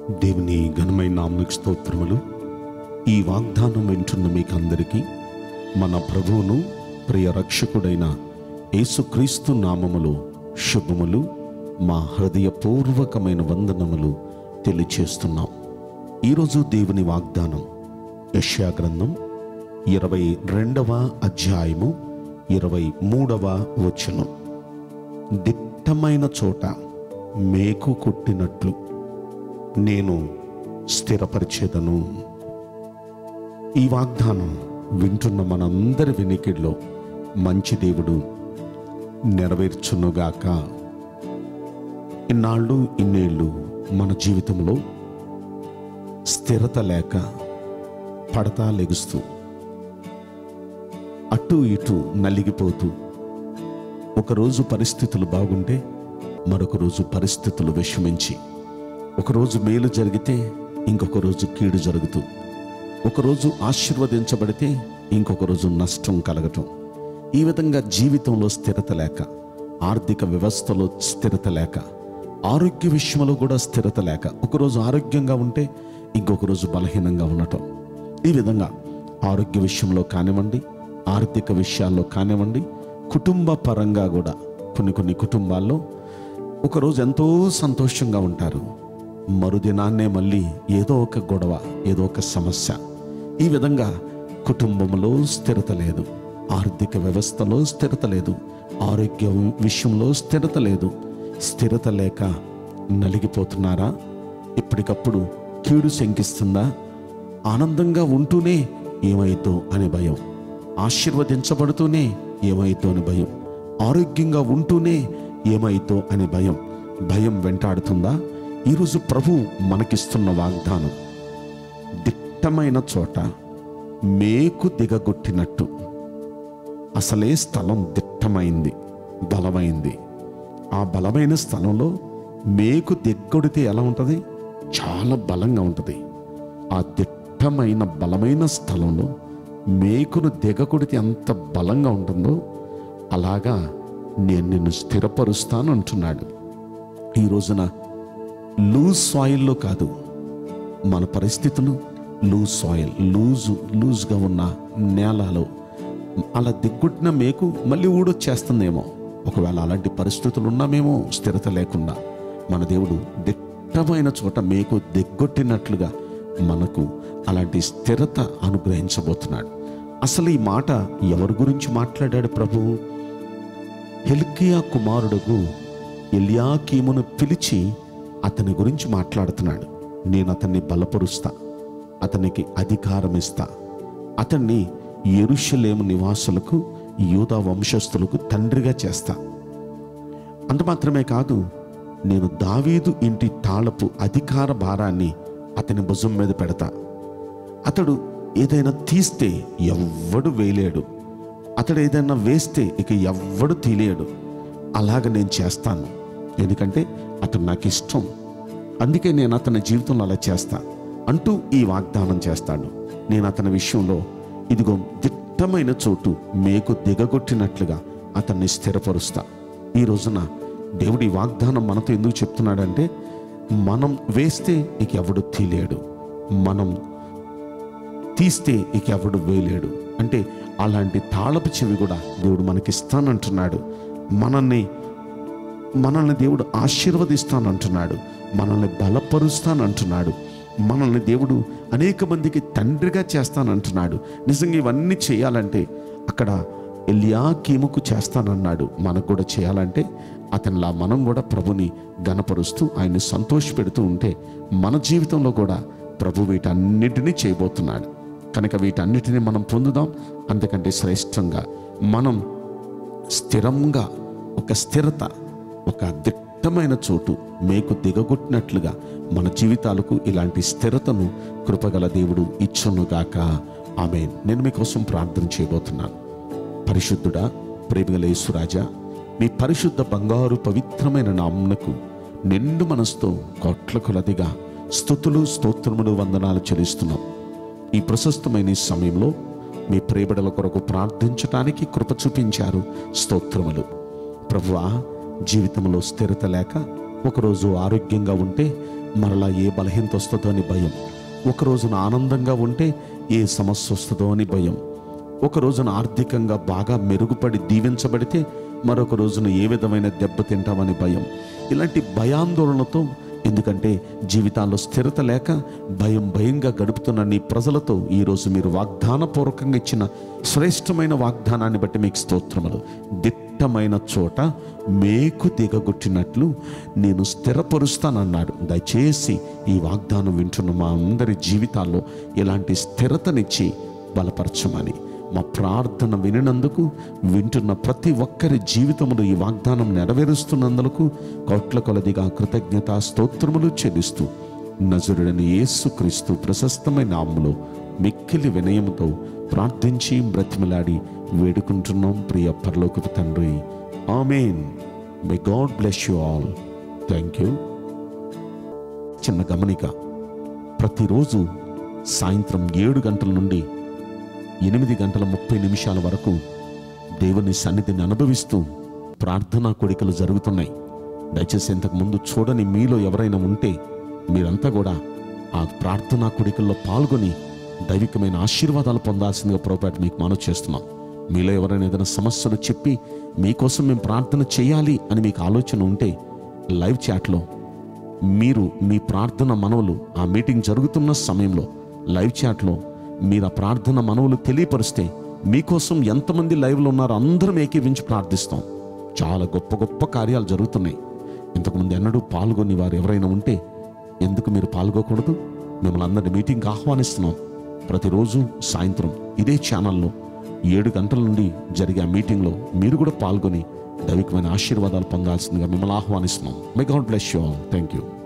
దేవుని ఘనమైన నామకు స్తోత్రములు ఈ వాగ్దానం వింటున్న మీకందరికీ మన ప్రభువును ప్రియ రక్షకుడైన యేసుక్రీస్తు నామములో శుభములు మా హృదయపూర్వకమైన వందనములు తెలియచేస్తున్నాం ఈరోజు దేవుని వాగ్దానం యెషయా గ్రంథం ఇరవై రెండవ అధ్యాయము ఇరవై మూడవ వచనం దిట్టమైన చోట మేకు కొట్టినట్లు నేను స్థిరపరిచేదను ఈ వాగ్దానం వింటున్న మనందరి వినికిడిలో మంచి దేవుడు నెరవేర్చునుగాక ఇన్నాళ్ళు ఇన్నేళ్ళు మన జీవితంలో స్థిరత లేక పడతా లెగుస్తూ అటు ఇటు నలిగిపోతూ ఒకరోజు పరిస్థితులు బాగుంటే మరొక రోజు పరిస్థితులు విషమించి ఒకరోజు మేలు జరిగితే ఇంకొక రోజు కీడు జరుగుతూ ఒకరోజు ఆశీర్వదించబడితే ఇంకొక రోజు నష్టం కలగటం ఈ విధంగా జీవితంలో స్థిరత లేక ఆర్థిక వ్యవస్థలో స్థిరత లేక ఆరోగ్య విషయంలో కూడా స్థిరత లేక ఒకరోజు ఆరోగ్యంగా ఉంటే ఇంకొక రోజు బలహీనంగా ఉండటం ఈ విధంగా ఆరోగ్య విషయంలో కానివ్వండి ఆర్థిక విషయాల్లో కానివ్వండి కుటుంబ పరంగా కూడా కొన్ని కొన్ని కుటుంబాల్లో ఒకరోజు ఎంతో సంతోషంగా ఉంటారు మరుదినాన్నే మళ్ళీ ఏదో ఒక గొడవ ఏదో ఒక సమస్య ఈ విధంగా కుటుంబంలో స్థిరత లేదు ఆర్థిక వ్యవస్థలో స్థిరత లేదు ఆరోగ్య విషయంలో స్థిరత లేదు స్థిరత లేక నలిగిపోతున్నారా ఇప్పటికప్పుడు కీడు శంకిస్తుందా ఆనందంగా ఉంటూనే ఏమైతో అనే భయం ఆశీర్వదించబడుతూనే ఏమైతో అని భయం ఆరోగ్యంగా ఉంటూనే ఏమైతో అనే భయం భయం వెంటాడుతుందా ఈరోజు ప్రభు మనకిస్తున్న వాగ్దానం దిట్టమైన చోట మేకు దిగగొట్టినట్టు అసలే స్థలం దిట్టమైంది బలమైంది ఆ బలమైన స్థలంలో మేకు దిగ్గొడితే ఎలా ఉంటుంది చాలా బలంగా ఉంటుంది ఆ దిట్టమైన బలమైన స్థలంలో మేకును దిగకొడితే ఎంత బలంగా ఉంటుందో అలాగా నేను నిన్ను స్థిరపరుస్తాను అంటున్నాడు ఈ రోజున లూజ్ సాయిల్లో కాదు మన పరిస్థితులు లూజ్ సాయిల్ లూజు లూజ్గా ఉన్న నేలలో అలా దిగ్గుట్టిన మేకు మళ్ళీ ఊడొచ్చేస్తుందేమో ఒకవేళ అలాంటి పరిస్థితులు ఉన్నామేమో స్థిరత లేకుండా మన దేవుడు దిట్టమైన చోట మేకు దిగ్గొట్టినట్లుగా మనకు అలాంటి స్థిరత అనుగ్రహించబోతున్నాడు అసలు ఈ మాట ఎవరి గురించి మాట్లాడాడు ప్రభువు హెల్కియా కుమారుడుకు ఎలియాకీమును పిలిచి అతని గురించి మాట్లాడుతున్నాడు నేను అతన్ని బలపరుస్తా అతనికి అధికారం ఇస్తా అతన్ని ఎరుషలేము నివాసులకు యూదా వంశస్థులకు తండ్రిగా చేస్తా అంత మాత్రమే కాదు నేను దావీదు ఇంటి తాళపు అధికార భారాన్ని అతని భుజం మీద పెడతా అతడు ఏదైనా తీస్తే ఎవ్వడు వేయలేడు అతడు ఏదైనా వేస్తే ఇక ఎవ్వడు తీలేడు అలాగ నేను చేస్తాను ఎందుకంటే అతడు నాకు ఇష్టం అందుకే నేను అతని జీవితంలో అలా చేస్తా అంటూ ఈ వాగ్దానం చేస్తాడు నేను అతని విషయంలో ఇదిగో దిట్టమైన చోటు మేకు దిగగొట్టినట్లుగా అతన్ని స్థిరపరుస్తా ఈ రోజున దేవుడి వాగ్దానం మనతో ఎందుకు చెప్తున్నాడంటే మనం వేస్తే ఇక ఎవడు తీలేడు మనం తీస్తే ఇక ఎవడు వేయలేడు అంటే అలాంటి తాళపు చెవి కూడా దేవుడు మనకిస్తానంటున్నాడు మనల్ని మనల్ని దేవుడు ఆశీర్వదిస్తానంటున్నాడు మనల్ని బలపరుస్తానంటున్నాడు మనల్ని దేవుడు అనేక మందికి తండ్రిగా చేస్తానంటున్నాడు నిజంగా ఇవన్నీ చేయాలంటే అక్కడ ఎలియాకీముకు చేస్తానన్నాడు మనకు కూడా చేయాలంటే అతనిలా మనం కూడా ప్రభుని గనపరుస్తూ ఆయన్ని సంతోషపెడుతూ ఉంటే మన జీవితంలో కూడా ప్రభు వీటన్నిటినీ చేయబోతున్నాడు కనుక వీటన్నిటిని మనం పొందుదాం అంతకంటే శ్రేష్టంగా మనం స్థిరంగా ఒక స్థిరత ఒక దిట్టమైన చోటు మేకు దిగగొట్టినట్లుగా మన జీవితాలకు ఇలాంటి స్థిరతను కృపగల దేవుడు ఇచ్చునుగాక ఆమె నేను మీకోసం ప్రార్థన చేయబోతున్నాను పరిశుద్ధుడా ప్రేమిగల యేసురాజా మీ పరిశుద్ధ బంగారు పవిత్రమైన నామునకు నిండు మనసుతో కోట్ల కొలదిగా స్థుతులు స్తోత్రములు వందనాలు చెల్లిస్తున్నాం ఈ ప్రశస్తమైన ఈ సమయంలో మీ ప్రేబడల కొరకు ప్రార్థించటానికి కృప చూపించారు స్తోత్రములు ప్రభువా జీవితంలో స్థిరత లేక ఒకరోజు ఆరోగ్యంగా ఉంటే మరలా ఏ బలహీనత వస్తుందో అని భయం ఒక రోజున ఆనందంగా ఉంటే ఏ సమస్య వస్తుందో అని భయం ఒక రోజున ఆర్థికంగా బాగా మెరుగుపడి దీవించబడితే మరొక రోజున ఏ విధమైన దెబ్బ తింటామని భయం ఇలాంటి భయాందోళనతో ఎందుకంటే జీవితాల్లో స్థిరత లేక భయం భయంగా గడుపుతున్న నీ ప్రజలతో ఈరోజు మీరు వాగ్దానపూర్వకంగా ఇచ్చిన శ్రేష్టమైన వాగ్దానాన్ని బట్టి మీకు స్తోత్రములు దిట్టమైన చోట మేకు దిగగొట్టినట్లు నేను స్థిరపరుస్తానన్నాడు దయచేసి ఈ వాగ్దానం వింటున్న మా అందరి జీవితాల్లో ఇలాంటి స్థిరతనిచ్చి బలపరచమని మా ప్రార్థన వినినందుకు వింటున్న ప్రతి ఒక్కరి జీవితములు ఈ వాగ్దానం నెరవేరుస్తున్నందుకు కోట్ల కొలదిగా కృతజ్ఞత స్తోత్రములు చెల్లిస్తూ నజరుడని యేసుక్రీస్తు ప్రశస్తమైన నామములో మిక్కిలి వినయముతో ప్రార్థించి బ్రతిమలాడి వేడుకుంటున్నాం ప్రియ పరలోకపు తండ్రి amen may God bless you all thank you చిన్న గమనిక ప్రతిరోజు సాయంత్రం ఏడు గంటల నుండి ఎనిమిది గంటల ముప్పై నిమిషాల వరకు దేవుని సన్నిధిని అనుభవిస్తూ ప్రార్థనా కోడికలు జరుగుతున్నాయి దయచేసి ఇంతకు ముందు చూడని మీలో ఎవరైనా ఉంటే మీరంతా కూడా ఆ ప్రార్థనా కోడికల్లో పాల్గొని దైవికమైన ఆశీర్వాదాలు పొందాల్సిందిగా ప్రోపేట మీకు మనవి చేస్తున్నాం మీలో ఎవరైనా ఏదైనా సమస్యలు చెప్పి మీకోసం మేము ప్రార్థన చేయాలి అని మీకు ఆలోచన ఉంటే లైవ్ చాట్లో మీరు మీ ప్రార్థన మనవులు ఆ మీటింగ్ జరుగుతున్న సమయంలో లైవ్ చాట్లో మీరు ఆ ప్రార్థన మనవులు తెలియపరిస్తే మీకోసం ఎంతమంది లైవ్లో ఉన్నారో అందరం ఏకీవించి ప్రార్థిస్తాం చాలా గొప్ప గొప్ప కార్యాలు జరుగుతున్నాయి ఇంతకుముందు ఎన్నడూ పాల్గొని వారు ఎవరైనా ఉంటే ఎందుకు మీరు పాల్గొకూడదు మిమ్మల్ని అందరిని మీటింగ్కి ఆహ్వానిస్తున్నాం ప్రతిరోజు సాయంత్రం ఇదే ఛానల్లో ఏడు గంటల నుండి జరిగే ఆ మీటింగ్లో మీరు కూడా పాల్గొని దైవికమైన ఆశీర్వాదాలు పొందాల్సిందిగా మిమ్మల్ని ఆహ్వానిస్తున్నాం may God bless you all thank you